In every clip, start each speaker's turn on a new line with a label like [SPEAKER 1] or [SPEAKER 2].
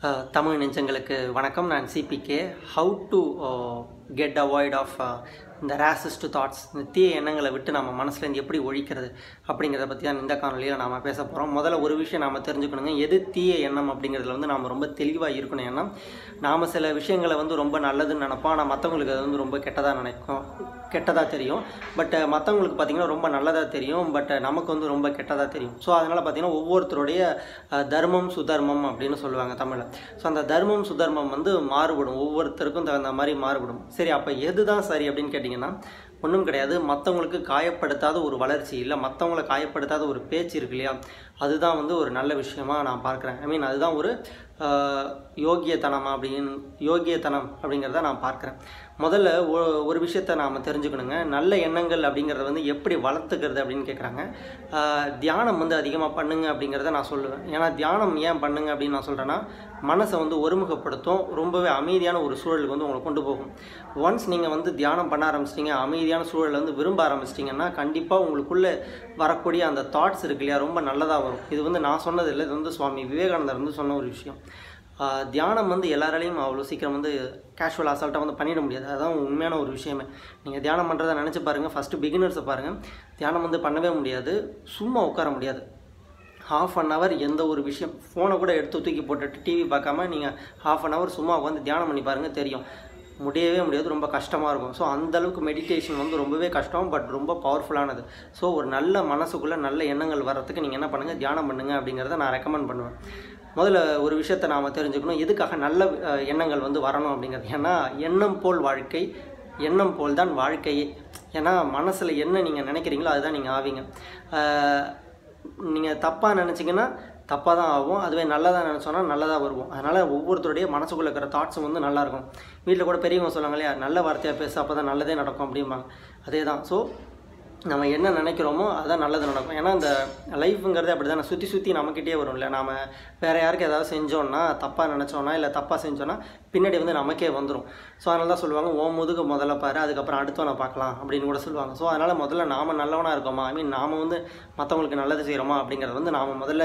[SPEAKER 1] அஹ், தமிழ் நெஞ்சங்களுக்கு வணக்கம் நான் CBK how to get avoid of இந்த ரேசிஸ்ட் தாட்ஸ் இந்த தீய எண்ணங்களை விட்டு நம்ம மனசுலேருந்து எப்படி ஒழிக்கிறது அப்படிங்கிறத பற்றி தான் இந்த காணொலியில் நாம் பேச போகிறோம் முதல்ல ஒரு விஷயம் நாம் தெரிஞ்சுக்கணுங்க எது தீய எண்ணம் அப்படிங்கிறதுல வந்து நாம் ரொம்ப தெளிவாக இருக்கணும் ஏன்னா நாம் சில விஷயங்களை வந்து ரொம்ப நல்லதுன்னு நினைப்போம் ஆனால் மற்றவங்களுக்கு அது வந்து ரொம்ப கெட்டதாக நினைக்கும் கெட்டதாக தெரியும் பட் மற்றவங்களுக்கு பார்த்திங்கன்னா ரொம்ப நல்லதாக தெரியும் பட் நமக்கு வந்து ரொம்ப கெட்டதாக தெரியும் ஸோ அதனால் பார்த்திங்கன்னா ஒவ்வொருத்தருடைய அஹ், தர்மம் சுதர்மம் அப்படின்னு சொல்லுவாங்க தமிழில் ஸோ அந்த தர்மம் சுதர்மம் வந்து மாறுபடும் ஒவ்வொருத்தருக்கும் தகுந்த மாதிரி மாறுபடும் சரி அப்போ எது தான் சரி அப்படின்னு கேட்டிங்கன்னா ஒன்றும் கிடையாது மற்றவங்களுக்கு காயப்படுத்தாத ஒரு வளர்ச்சி இல்லை மற்றவங்களை காயப்படுத்தாத ஒரு பேச்சு இருக்கு இல்லையா அதுதான் வந்து ஒரு நல்ல விஷயமா நான் பார்க்குறேன் ஐ மீன் அதுதான் ஒரு ஆஹ், யோகியத்தனம் அப்படின்னு யோகியத்தனம் அப்படிங்கிறத நான் பார்க்குறேன் முதல்ல ஒ- ஒரு விஷயத்த நாம் தெரிஞ்சுக்கணுங்க நல்ல எண்ணங்கள் அப்படிங்கிறத வந்து எப்படி வளர்த்துக்கிறது அப்படின்னு கேட்குறாங்க தியானம் வந்து அதிகமாக பண்ணுங்க அப்படிங்கிறத நான் சொல்லுவேன் ஏன்னா தியானம் ஏன் பண்ணுங்க அப்படின்னு நான் சொல்கிறேன்னா மனசை வந்து ஒருமுகப்படுத்தும் ரொம்பவே அமைதியான ஒரு சூழலுக்கு வந்து உங்களை கொண்டு போகும் ஒன்ஸ் நீங்கள் வந்து தியானம் பண்ண ஆரம்பிச்சிட்டிங்க அமைதியான சூழலை வந்து விரும்ப ஆரம்பிச்சிட்டிங்கன்னா கண்டிப்பாக உங்களுக்குள்ளே வரக்கூடிய அந்த தாட்ஸ் இருக்கு இல்லையா ரொம்ப நல்லதாக வரும் இது வந்து நான் சொன்னது இல்லை இது வந்து சுவாமி விவேகானந்தர் வந்து சொன்ன ஒரு விஷயம் ஆஹ் தியானம் வந்து எல்லாராலையும் அவ்வளோ சீக்கிரம் வந்து கேஷுவல் அசால்ட்டாக வந்து பண்ணிட முடியாது அதுதான் உண்மையான ஒரு விஷயமே நீங்கள் தியானம் பண்ணுறதை நினச்சி பாருங்கள் ஃபஸ்ட்டு பிகினர்ஸை பாருங்கள் தியானம் வந்து பண்ணவே முடியாது சும்மா உட்கார முடியாது ஹாஃப் அன் ஹவர் எந்த ஒரு விஷயம் ஃபோனை கூட எடுத்து தூக்கி போட்டுட்டு டிவி பார்க்காம நீங்கள் ஹாஃப் அன் ஹவர் சும்மா உட்காந்து தியானம் பண்ணி பாருங்கள் தெரியும் முடியவே முடியாது ரொம்ப கஷ்டமாக இருக்கும் ஸோ அந்தளவுக்கு மெடிடேஷன் வந்து ரொம்பவே கஷ்டம் பட் ரொம்ப பவர்ஃபுல்லானது ஸோ ஒரு நல்ல மனசுக்குள்ளே நல்ல எண்ணங்கள் வர்றதுக்கு நீங்கள் என்ன பண்ணுங்கள் தியானம் பண்ணுங்கள் அப்படிங்கிறத நான் ரெக்கமெண்ட் பண்ணுவேன் முதல்ல ஒரு விஷயத்தை நாம் தெரிஞ்சுக்கணும் எதுக்காக நல்ல அஹ், எண்ணங்கள் வந்து வரணும் அப்படிங்கிறது ஏன்னா எண்ணம் போல் வாழ்க்கை எண்ணம் போல் தான் வாழ்க்கையே ஏன்னா மனசில் என்ன நீங்கள் நினைக்கிறீங்களோ அதுதான் நீங்கள் ஆவீங்க நீங்கள் தப்பாக நினச்சிங்கன்னா தப்பாக தான் ஆகும் அதுவே நல்லதாக நினச்சோன்னா நல்லதாக வருவோம் அதனால் ஒவ்வொருத்தருடைய மனசுக்குள்ளே இருக்கிற தாட்ஸும் வந்து நல்லா இருக்கும் வீட்டில் கூட பெரியவங்க சொல்லுவாங்க இல்லையா நல்ல வார்த்தையாக பேச அப்போ தான் நல்லதே நடக்கும் அப்படிம்பாங்க அதே தான் ஸோ நம்ம என்ன நினைக்கிறோமோ அதான் நல்லது நடக்கும் ஏன்னா இந்த லைஃப்ங்கிறது அப்படி தானே சுற்றி சுற்றி நம்மக்கிட்டே வரும் இல்லை நாம் வேறு யாருக்கு ஏதாவது செஞ்சோன்னா தப்பாக நினச்சோன்னா இல்லை தப்பாக செஞ்சோன்னா பின்னாடி வந்து நமக்கே வந்துடும் ஸோ அதனால தான் சொல்லுவாங்க ஓ முதுகு முதல்ல பாரு அதுக்கப்புறம் அடுத்தவனை பார்க்கலாம் அப்படின்னு கூட சொல்லுவாங்க ஸோ அதனால் முதல்ல நாம் நல்லவனாக இருக்கோமா ஐ மீன் நாம் வந்து மற்றவங்களுக்கு நல்லது செய்கிறோமா அப்படிங்கிறது வந்து நாம் முதல்ல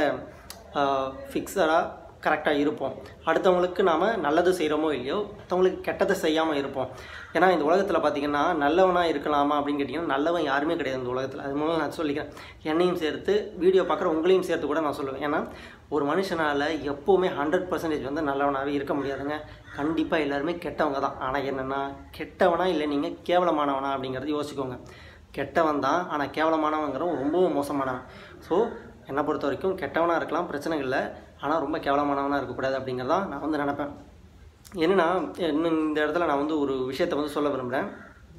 [SPEAKER 1] ஃபிக்ஸடாக கரெக்டாக இருப்போம் அடுத்தவங்களுக்கு நாம் நல்லது செய்கிறோமோ இல்லையோ மற்றவங்களுக்கு கெட்டதை செய்யாமல் இருப்போம் ஏன்னா இந்த உலகத்தில் பார்த்திங்கன்னா நல்லவனாக இருக்கலாமா அப்படின்னு கேட்டிங்கன்னா நல்லவன் யாருமே கிடையாது இந்த உலகத்தில் அது மூலம் நான் சொல்லிக்கிறேன் என்னையும் சேர்த்து வீடியோ பார்க்குற உங்களையும் சேர்த்து கூட நான் சொல்லுவேன் ஏன்னா ஒரு மனுஷனால் எப்போவுமே ஹண்ட்ரட் பர்சன்டேஜ் வந்து நல்லவனாகவே இருக்க முடியாதுங்க கண்டிப்பாக எல்லாருமே கெட்டவங்க தான் ஆனால் என்னென்னா கெட்டவனா இல்லை நீங்கள் கேவலமானவனா அப்படிங்கிறது யோசிக்கோங்க கெட்டவன் தான் ஆனால் கேவலமானவங்கிறவன் ரொம்பவும் மோசமானவன் ஸோ என்னை பொறுத்த வரைக்கும் கெட்டவனாக இருக்கலாம் பிரச்சனை இல்லை ஆனால் ரொம்ப கேவலமானவனாக இருக்கக்கூடாது அப்படிங்கிறதான் நான் வந்து நினப்பேன் என்னென்னா இன்னும் இந்த இடத்துல நான் வந்து ஒரு விஷயத்தை வந்து சொல்ல விரும்புகிறேன்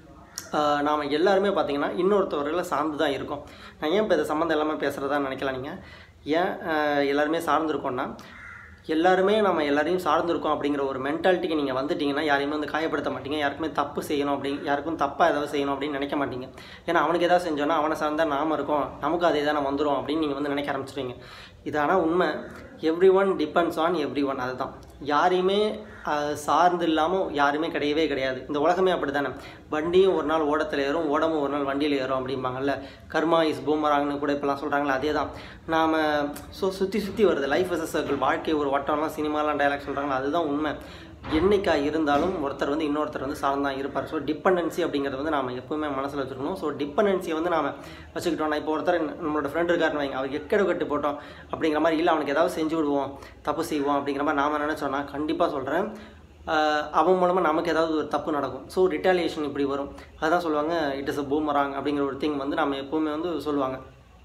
[SPEAKER 1] நாம் எல்லாருமே பார்த்தீங்கன்னா இன்னொருத்தவர்களை சார்ந்து தான் இருக்கோம் நான் ஏன் இப்போ இதை சம்மந்தம் இல்லாமல் பேசுகிறதா நினைக்கலாம் நீங்கள் ஏன் ஆஹ், எல்லாருமே சார்ந்திருக்கோம்னா எல்லாருமே நம்ம எல்லாரையும் சார்ந்திருக்கோம் அப்படிங்கிற ஒரு மென்டாலிட்டிக்கு நீங்கள் வந்துட்டீங்கன்னா யாரையுமே வந்து காயப்படுத்த மாட்டீங்க யாருக்குமே தப்பு செய்யணும் அப்படி யாருக்கும் தப்பாக ஏதாவது செய்யணும் அப்படின்னு நினைக்க மாட்டீங்க ஏன்னா அவனுக்கு ஏதாவது செஞ்சோன்னா அவனை சார்ந்தா நாம இருக்கோம் நமக்கு அதே தானே வந்துடும் அப்படின்னு நீங்கள் வந்து நினைக்க ஆரம்பிச்சிடுவீங்க இது ஆனால் உண்மை everyone depends on everyone அதுதான் யாரையுமே ஆஹ், சார்ந்து இல்லாமல் யாருமே கிடையவே கிடையாது இந்த உலகமே அப்படி தானே வண்டியும் ஒரு நாள் ஓடத்தில் ஏறும் ஓடமும் ஒரு நாள் வண்டியில் ஏறும் அப்படிம்பாங்கல்ல கர்மா இஸ் பூமராங்னு கூட இப்போலாம் சொல்கிறாங்களே அதே தான் நாம் ஸோ சுற்றி சுற்றி வருது லைஃப் இஸ் சர்க்கிள் வாழ்க்கை ஒரு வட்டம்லாம் சினிமாலாம் டைலாக் சொல்கிறாங்களா அதுதான் உண்மை என்னைக்கா இருந்தாலும் ஒருத்தர் வந்து இன்னொருத்தர் வந்து சார்ந்தான் இருப்பார் ஸோ டிபெண்டன்சி அப்படிங்கிறது வந்து நாம் எப்பவுமே மனசில் வச்சுக்கணும் ஸோ டிபெண்டன்சியை வந்து நாம் வச்சுக்கிட்டோம்னா இப்போ ஒருத்தர் நம்மளோட ஃப்ரெண்ட் இருக்காருன்னு வைங்க அவர் எக்கடு கட்டு போட்டோம் அப்படிங்கிற மாதிரி இல்லை அவனுக்கு ஏதாவது செஞ்சு விடுவோம் தப்பு செய்வோம் அப்படிங்கிற மாதிரி நாம் நினச்சோன்னா கண்டிப்பாக சொல்கிறேன் அவன் மூலமாக நமக்கு ஏதாவது ஒரு தப்பு நடக்கும் ஸோ ரிட்டாலியேஷன் இப்படி வரும் அதான் சொல்லுவாங்க இட் இஸ் அ பூமராங் அப்படிங்கிற ஒரு திங் வந்து நம்ம எப்போவுமே வந்து சொல்லுவாங்க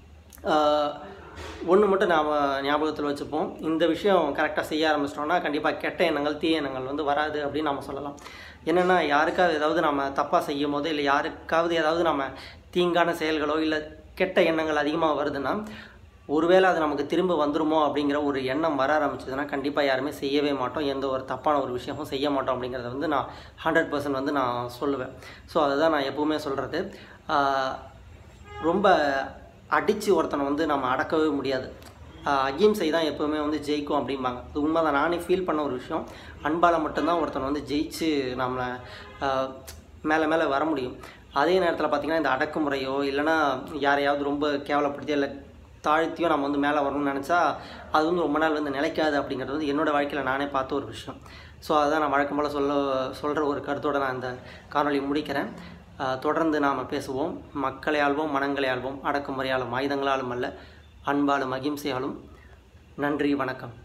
[SPEAKER 1] ஒன்று மட்டும் நாம் ஞாபகத்தில் வச்சுப்போம் இந்த விஷயம் கரெக்டாக செய்ய ஆரம்பிச்சிட்டோம்னா கண்டிப்பாக கெட்ட எண்ணங்கள் தீய எண்ணங்கள் வந்து வராது அப்படின்னு நம்ம சொல்லலாம் என்னென்னா யாருக்காவது ஏதாவது நம்ம தப்பாக செய்யும் போது இல்லை யாருக்காவது ஏதாவது நம்ம தீங்கான செயல்களோ இல்லை கெட்ட எண்ணங்கள் அதிகமாக வருதுன்னா ஒருவேளை அது நமக்கு திரும்ப வந்துருமோ அப்படிங்கிற ஒரு எண்ணம் வர ஆரம்பிச்சதுன்னா கண்டிப்பாக யாருமே செய்யவே மாட்டோம் எந்த ஒரு தப்பான ஒரு விஷயமும் செய்ய மாட்டோம் அப்படிங்கிறத வந்து நான் ஹண்ட்ரட் பர்சன்ட் வந்து நான் சொல்லுவேன் ஸோ அதுதான் நான் எப்போவுமே சொல்கிறது ரொம்ப அடித்து ஒருத்தனை வந்து நம்ம அடக்கவே முடியாது ஆஹ் அகிம்சை தான் எப்போவுமே வந்து ஜெயிக்கும் அப்படிம்பாங்க அது உண்மைதான் நானே ஃபீல் பண்ண ஒரு விஷயம் அன்பால் மட்டும்தான் ஒருத்தனை வந்து ஜெயிச்சு நம்மளை ஆஹ் மேலே மேலே வர முடியும் அதே நேரத்தில் பார்த்திங்கன்னா இந்த அடக்குமுறையோ இல்லைன்னா யாரையாவது ரொம்ப கேவலப்படுத்தி இல்லை தாழ்த்தியும் நம்ம வந்து மேலே வரணும்னு நினச்சா அது வந்து ரொம்ப நாள் வந்து நிலைக்காது அப்படிங்கிறது வந்து என்னோடய வாழ்க்கையில் நானே பார்த்த ஒரு விஷயம் ஸோ அதான் நான் வழக்கம் போல் சொல்ல சொல்கிற ஒரு கருத்தோடு நான் இந்த காணொளி முடிக்கிறேன் ஆஹ் தொடர்ந்து நாம் பேசுவோம் மக்களை ஆள்வோம் மனங்களை ஆள்வோம் அடக்குமுறையாலும் ஆயுதங்களாலும் அல்ல அன்பாலும் அகிம்சையாலும் நன்றி வணக்கம்